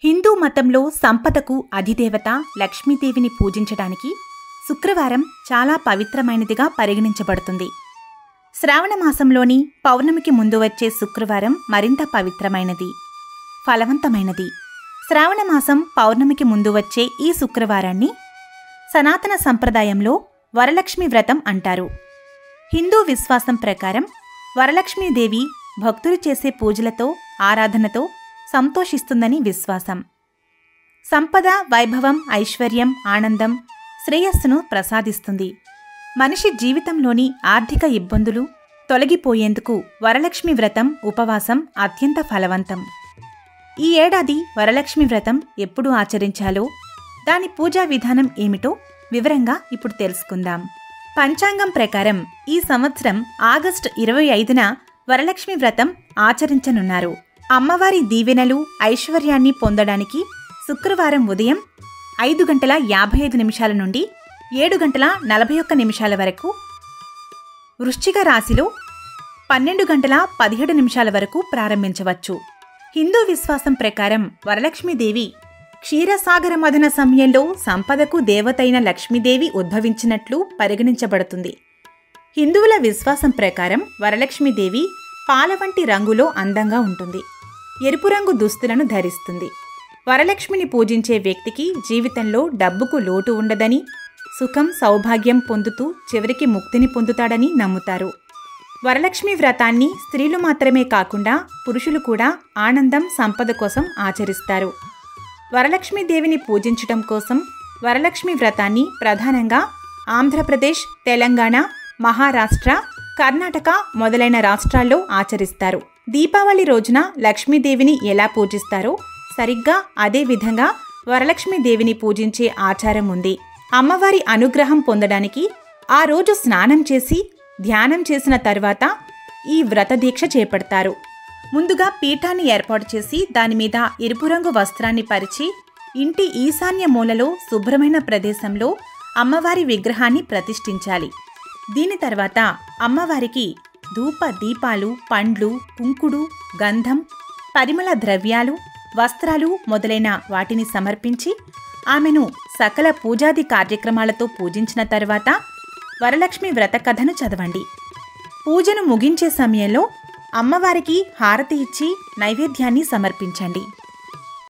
హిందూ మతంలో సంపదకు అధిదేవత లక్ష్మీదేవిని పూజించడానికి శుక్రవారం చాలా పవిత్రమైనదిగా పరిగణించబడుతుంది శ్రావణ మాసంలోని పౌర్ణమికి ముందు వచ్చే శుక్రవారం మరింత పవిత్రమైనది ఫలవంతమైనది శ్రావణ మాసం పౌర్ణమికి ముందు వచ్చే ఈ శుక్రవారాన్ని సనాతన సంప్రదాయంలో వరలక్ష్మి వ్రతం అంటారు హిందూ విశ్వాసం ప్రకారం వరలక్ష్మీదేవి భక్తులు చేసే పూజలతో ఆరాధనతో సంతోషిస్తుందని విశ్వాసం సంపద వైభవం ఐశ్వర్యం ఆనందం శ్రేయస్సును ప్రసాదిస్తుంది మనిషి జీవితంలోని ఆర్థిక ఇబ్బందులు తొలగిపోయేందుకు వరలక్ష్మి వ్రతం ఉపవాసం అత్యంత ఫలవంతం ఈ ఏడాది వరలక్ష్మి వ్రతం ఎప్పుడు ఆచరించాలో దాని పూజా విధానం ఏమిటో వివరంగా ఇప్పుడు తెలుసుకుందాం పంచాంగం ప్రకారం ఈ సంవత్సరం ఆగస్టు ఇరవై ఐదున వరలక్ష్మి వ్రతం ఆచరించనున్నారు అమ్మవారి దీవెనలు ఐశ్వర్యాన్ని పొందడానికి శుక్రవారం ఉదయం ఐదు గంటల యాభై ఐదు నిమిషాల నుండి ఏడు గంటల నలభై ఒక్క నిమిషాల వరకు వృశ్చిక రాశిలో పన్నెండు గంటల పదిహేడు నిమిషాల వరకు ప్రారంభించవచ్చు హిందూ విశ్వాసం ప్రకారం వరలక్ష్మీదేవి క్షీరసాగర మదన సమయంలో సంపదకు దేవతైన లక్ష్మీదేవి ఉద్భవించినట్లు పరిగణించబడుతుంది హిందువుల విశ్వాసం ప్రకారం వరలక్ష్మీదేవి పాల వంటి రంగులో అందంగా ఉంటుంది ఎరుపు రంగు దుస్తులను ధరిస్తుంది వరలక్ష్మిని పూజించే వ్యక్తికి జీవితంలో డబ్బుకు లోటు ఉండదని సుఖం సౌభాగ్యం పొందుతూ చివరికి ముక్తిని పొందుతాడని నమ్ముతారు వరలక్ష్మి వ్రతాన్ని స్త్రీలు మాత్రమే కాకుండా పురుషులు కూడా ఆనందం సంపద కోసం ఆచరిస్తారు వరలక్ష్మీదేవిని పూజించటం కోసం వరలక్ష్మి వ్రతాన్ని ప్రధానంగా ఆంధ్రప్రదేశ్ తెలంగాణ మహారాష్ట్ర కర్ణాటక మొదలైన రాష్ట్రాల్లో ఆచరిస్తారు దీపావళి రోజున లక్ష్మీదేవిని ఎలా పూజిస్తారో సరిగ్గా అదే విధంగా వరలక్ష్మీదేవిని పూజించే ఆచారం ఉంది అమ్మవారి అనుగ్రహం పొందడానికి ఆ రోజు స్నానం చేసి ధ్యానం చేసిన తర్వాత ఈ వ్రత దీక్ష చేపడతారు ముందుగా పీఠాన్ని ఏర్పాటు చేసి దానిమీద ఎరుపు రంగు వస్త్రాన్ని పరిచి ఇంటి ఈశాన్య మూలలో శుభ్రమైన ప్రదేశంలో అమ్మవారి విగ్రహాన్ని ప్రతిష్ఠించాలి దీని తర్వాత అమ్మవారికి ధూప దీపాలు పండ్లు కుంకుడు గంధం పరిమళ ద్రవ్యాలు వస్త్రాలు మొదలైన వాటిని సమర్పించి ఆమెను సకల పూజాది కార్యక్రమాలతో పూజించిన తర్వాత వరలక్ష్మి వ్రత కథను చదవండి పూజను ముగించే సమయంలో అమ్మవారికి హారతి ఇచ్చి నైవేద్యాన్ని సమర్పించండి